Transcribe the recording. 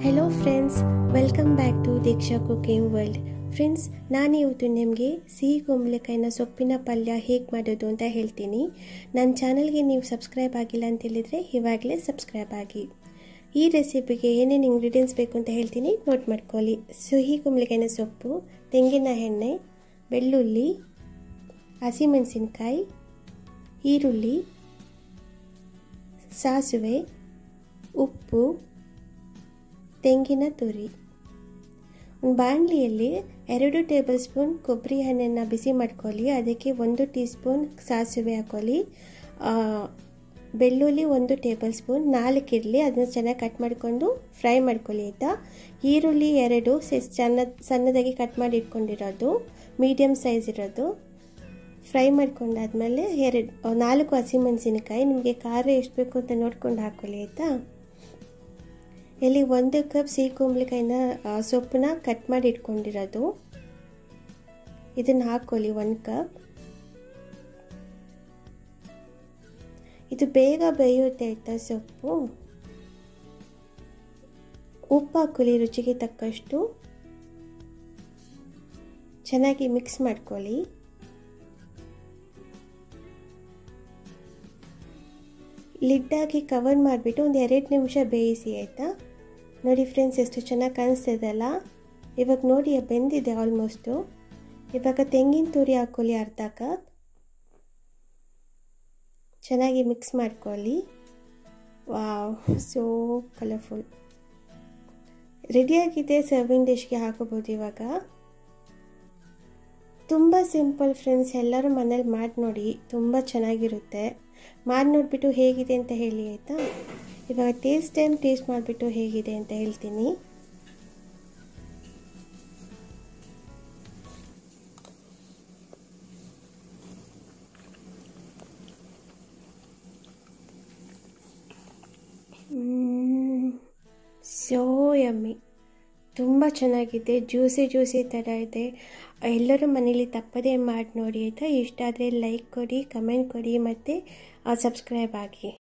hello friends welcome back to Deeksha cooking world friends ನಾನು ಇವತ್ತು ನಿಮಗೆ ಸಿಹಿ ಕುಂಬಳಕಾಯಿನ ಸೊಪ್ಪಿನ ಪಲ್ಯ ಹೇಗೆ ಮಾಡೋದು ಅಂತ ಹೇಳ್ತೀನಿ ನನ್ನ ಚಾನಲ್ಗೆ ನೀವು ಸಬ್ಸ್ಕ್ರೈಬ್ ಆಗಿಲ್ಲ ಅಂತ ಹೇಳಿದರೆ ಇವಾಗಲೇ ಸಬ್ಸ್ಕ್ರೈಬ್ ಆಗಿ ಈ ರೆಸಿಪಿಗೆ ಏನೇನು ಇಂಗ್ರೀಡಿಯೆಂಟ್ಸ್ ಬೇಕು ಅಂತ ಹೇಳ್ತೀನಿ ನೋಟ್ ಮಾಡ್ಕೊಳ್ಳಿ ಸಿಹಿ ಕುಂಬಳಕಾಯಿನ ಸೊಪ್ಪು ತೆಂಗಿನ ಎಣ್ಣೆ ಬೆಳ್ಳುಳ್ಳಿ ಹಸಿಮೆಣಸಿನ್ಕಾಯಿ ಈರುಳ್ಳಿ ಸಾಸಿವೆ ಉಪ್ಪು ತೆಂಗಿನ ತುರಿ ಒಂದು ಬಾಣಲಿಯಲ್ಲಿ ಎರಡು ಟೇಬಲ್ ಸ್ಪೂನ್ ಕೊಬ್ಬರಿ ಎಣ್ಣೆನ ಬಿಸಿ ಮಾಡ್ಕೊಳ್ಳಿ ಅದಕ್ಕೆ ಒಂದು ಟೀ ಸ್ಪೂನ್ ಸಾಸಿವೆ ಹಾಕೊಳ್ಳಿ ಬೆಳ್ಳುಳ್ಳಿ ಒಂದು ಟೇಬಲ್ ಸ್ಪೂನ್ ನಾಲ್ಕು ಇರಲಿ ಅದನ್ನು ಚೆನ್ನಾಗಿ ಕಟ್ ಮಾಡಿಕೊಂಡು ಫ್ರೈ ಮಾಡ್ಕೊಳ್ಳಿ ಆಯಿತಾ ಈರುಳ್ಳಿ ಎರಡು ಸಣ್ಣ ಸಣ್ಣದಾಗಿ ಕಟ್ ಮಾಡಿ ಇಟ್ಕೊಂಡಿರೋದು ಮೀಡಿಯಮ್ ಸೈಜ್ ಇರೋದು ಫ್ರೈ ಮಾಡ್ಕೊಂಡಾದ್ಮೇಲೆ ಎರಡು ನಾಲ್ಕು ಹಸಿಮೆಣಸಿನಕಾಯಿ ನಿಮಗೆ ಖಾರ ಎಷ್ಟು ಬೇಕು ಅಂತ ನೋಡ್ಕೊಂಡು ಹಾಕ್ಕೊಳ್ಳಿ ಆಯಿತಾ ಇಲ್ಲಿ ಒಂದು ಕಪ್ ಸಿಹಿ ಕುಂಬಳಕಾಯಿನ ಸೊಪ್ಪನ್ನ ಕಟ್ ಮಾಡಿ ಇಟ್ಕೊಂಡಿರೋದು ಇದನ್ನು ಹಾಕ್ಕೊಳ್ಳಿ ಒಂದು ಕಪ್ ಇದು ಬೇಗ ಬೇಯುತ್ತೆ ಆಯ್ತಾ ಸೊಪ್ಪು ಉಪ್ಪು ಹಾಕೊಳ್ಳಿ ರುಚಿಗೆ ತಕ್ಕಷ್ಟು ಚೆನ್ನಾಗಿ ಮಿಕ್ಸ್ ಮಾಡ್ಕೊಳ್ಳಿ ಲಿಡ್ ಹಾಕಿ ಕವರ್ ಮಾಡಿಬಿಟ್ಟು ಒಂದು ಎರಡು ನಿಮಿಷ ಬೇಯಿಸಿ ಆಯಿತಾ ನೋಡಿ ಫ್ರೆಂಡ್ಸ್ ಎಷ್ಟು ಚೆನ್ನಾಗಿ ಕಾಣಿಸ್ತಿದೆಲ್ಲ ಇವಾಗ ನೋಡಿ ಬೆಂದಿದೆ ಆಲ್ಮೋಸ್ಟು ಇವಾಗ ತೆಂಗಿನ ತುರಿ ಹಾಕ್ಕೊಳ್ಳಿ ಅರ್ಧ ಕಪ್ ಚೆನ್ನಾಗಿ ಮಿಕ್ಸ್ ಮಾಡ್ಕೊಳ್ಳಿ ವಾವ್ ಸೋ ಕಲರ್ಫುಲ್ ರೆಡಿಯಾಗಿದೆ ಸರ್ವಿಂಗ್ ಡಿಶ್ಗೆ ಹಾಕೋಬೋದು ಇವಾಗ ತುಂಬ ಸಿಂಪಲ್ ಫ್ರೆಂಡ್ಸ್ ಎಲ್ಲರೂ ಮನೇಲಿ ಮಾಡಿ ನೋಡಿ ತುಂಬ ಚೆನ್ನಾಗಿರುತ್ತೆ ಮಾಡಿ ನೋಡಿಬಿಟ್ಟು ಹೇಗಿದೆ ಅಂತ ಹೇಳಿ ಆಯಿತಾ ಇವಾಗ ಟೇಸ್ಟ್ ಟೈಮ್ ಟೇಸ್ಟ್ ಮಾಡಿಬಿಟ್ಟು ಹೇಗಿದೆ ಅಂತ ಹೇಳ್ತೀನಿ ಸೋ ಯಮ್ಮಿ ತುಂಬ ಚೆನ್ನಾಗಿದೆ ಜ್ಯೂಸಿ ಜ್ಯೂಸಿ ಥರ ಇದೆ ಎಲ್ಲರೂ ಮನೇಲಿ ತಪ್ಪದೇ ಮಾಡಿ ನೋಡಿ ಆಯಿತಾ ಇಷ್ಟ ಆದರೆ ಲೈಕ್ ಕೊಡಿ ಕಮೆಂಟ್ ಕೊಡಿ ಮತ್ತು ಸಬ್ಸ್ಕ್ರೈಬ್ ಆಗಿ